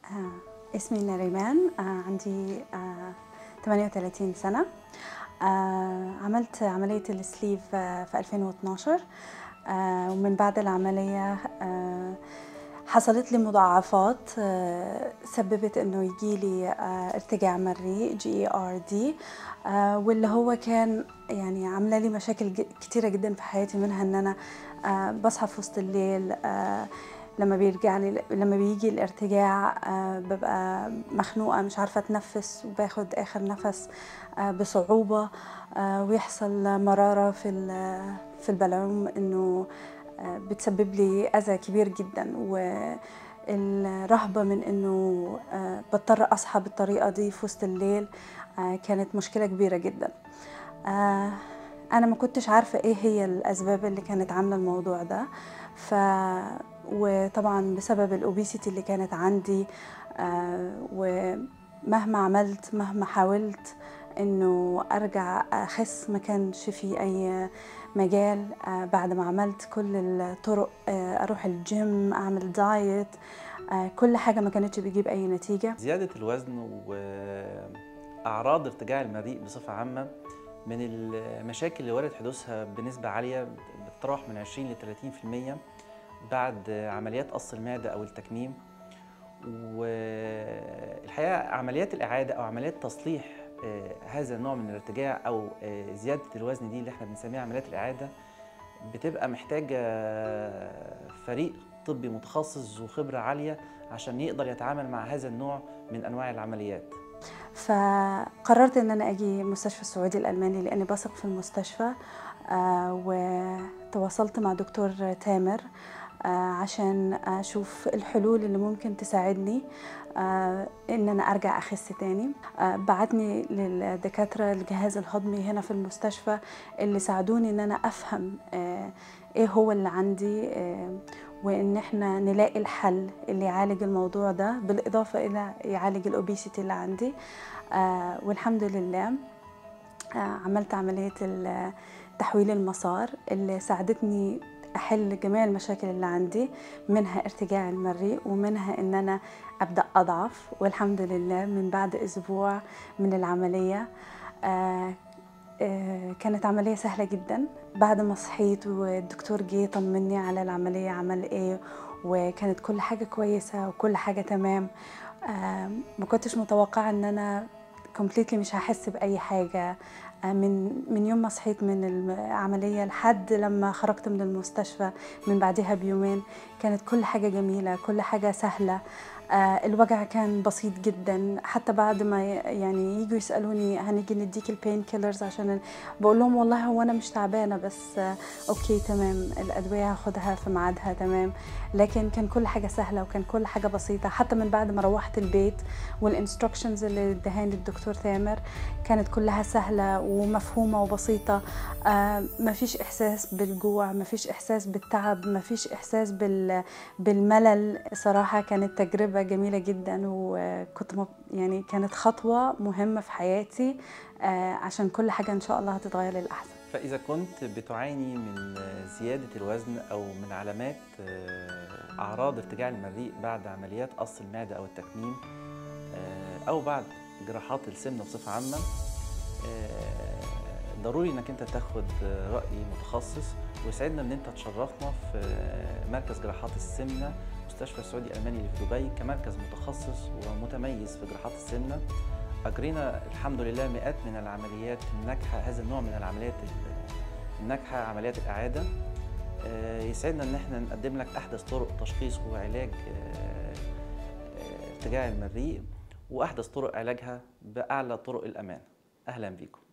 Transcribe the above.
آه، اسمي نريمان آه، عندي آه، 38 سنة آه، عملت عملية السليف آه، في 2012 آه، ومن بعد العملية آه، حصلت لي مضاعفات آه، سببت انه يجي لي آه، ارتجاع مريء جي اي ار دي واللي هو كان يعني عامله لي مشاكل ج- كتيره جدا في حياتي منها ان انا آه، بصحى في وسط الليل آه، لما بيرجع لي لما بيجي الارتجاع آه، ببقى مخنوقه مش عارفه اتنفس وباخد اخر نفس آه، بصعوبه آه، ويحصل مراره في ال- في البلعوم انه آه، بتسبب لي اذى كبير جدا والرهبه من انه آه، بضطر اصحى بالطريقه دي في وسط الليل آه، كانت مشكله كبيره جدا آه، انا ما كنتش عارفه ايه هي الاسباب اللي كانت عامله الموضوع ده ف وطبعا بسبب الاوبيسيتي اللي كانت عندي آه، ومهما عملت مهما حاولت انه ارجع اخس ما كانش في اي مجال آه، بعد ما عملت كل الطرق آه، اروح الجيم اعمل دايت آه، كل حاجه ما كانتش بتجيب اي نتيجه زيادة الوزن وأعراض ارتجاع المريء بصفة عامة من المشاكل اللي وارد حدوثها بنسبة عالية بتتراوح من 20 ل 30% بعد عمليات قص المعدة أو التكميم والحقيقة عمليات الإعادة أو عمليات تصليح آه، هذا النوع من الارتجاع أو آه، زيادة الوزن دي اللي احنا بنسميها عمليات الإعادة بتبقى محتاجة فريق طبي متخصص وخبرة عالية عشان يقدر يتعامل مع هذا النوع من أنواع العمليات فقررت ان انا اجي مستشفى السعودي الالماني لاني بثق في المستشفى آه، وتواصلت مع دكتور تامر آه، عشان اشوف الحلول اللي ممكن تساعدني آه، ان انا ارجع اخس تاني آه، بعتني للدكاتره الجهاز الهضمي هنا في المستشفى اللي ساعدوني ان انا افهم آه، ايه هو اللي عندي آه، وان احنا نلاقي الحل اللي يعالج الموضوع ده بالاضافه الى يعالج الاوبيسيتي اللي عندي آه والحمد لله آه عملت عمليه ال- تحويل المسار اللي ساعدتني احل جميع المشاكل اللي عندي منها ارتجاع المريء ومنها ان انا ابدا اضعف والحمد لله من بعد اسبوع من العمليه آه آه، كانت عملية سهلة جدا بعد ما صحيت والدكتور جه طمني على العملية عمل ايه وكانت كل حاجة كويسة وكل حاجة تمام آه، ما كنتش متوقعة ان انا كومبليتلي مش هحس بأي حاجة آه، من من يوم ما صحيت من العملية لحد لما خرجت من المستشفى من بعدها بيومين كانت كل حاجة جميلة كل حاجة سهلة آه، الوجع كان بسيط جدا حتى بعد ما ي- يعني يجوا يسالوني هنيجي نديك البين كيلرز عشان بقول لهم والله هو انا مش تعبانه بس آه، اوكي تمام الادويه هاخدها في ميعادها تمام لكن كان كل حاجه سهله وكان كل حاجه بسيطه حتى من بعد ما روحت البيت والانستركشنز اللي ادهاني الدكتور تامر كانت كلها سهله ومفهومه وبسيطه آه ما فيش احساس بالجوع ما فيش احساس بالتعب ما فيش احساس بال بالملل صراحه كانت تجربه جميله جدا وكنت مب... يعني كانت خطوه مهمه في حياتي آه عشان كل حاجه ان شاء الله هتتغير للاحسن فإذا كنت بتعاني من زيادة الوزن أو من علامات آه، أعراض ارتجاع المريء بعد عمليات قص المعدة أو التكميم آه، أو بعد جراحات السمنة بصفة عامة آه، ضروري إنك أنت تاخد رأي متخصص ويسعدنا إن أنت تشرفنا في مركز جراحات السمنة مستشفى السعودي الألماني اللي في دبي كمركز متخصص ومتميز في جراحات السمنة أجرينا الحمد لله مئات من العمليات الناجحة هذا النوع من العمليات الناجحة عمليات الإعادة آه، يسعدنا إن احنا نقدم لك أحدث طرق تشخيص وعلاج آه، آه، ارتجاع المريء وأحدث طرق علاجها بأعلى طرق الأمان أهلا بيكم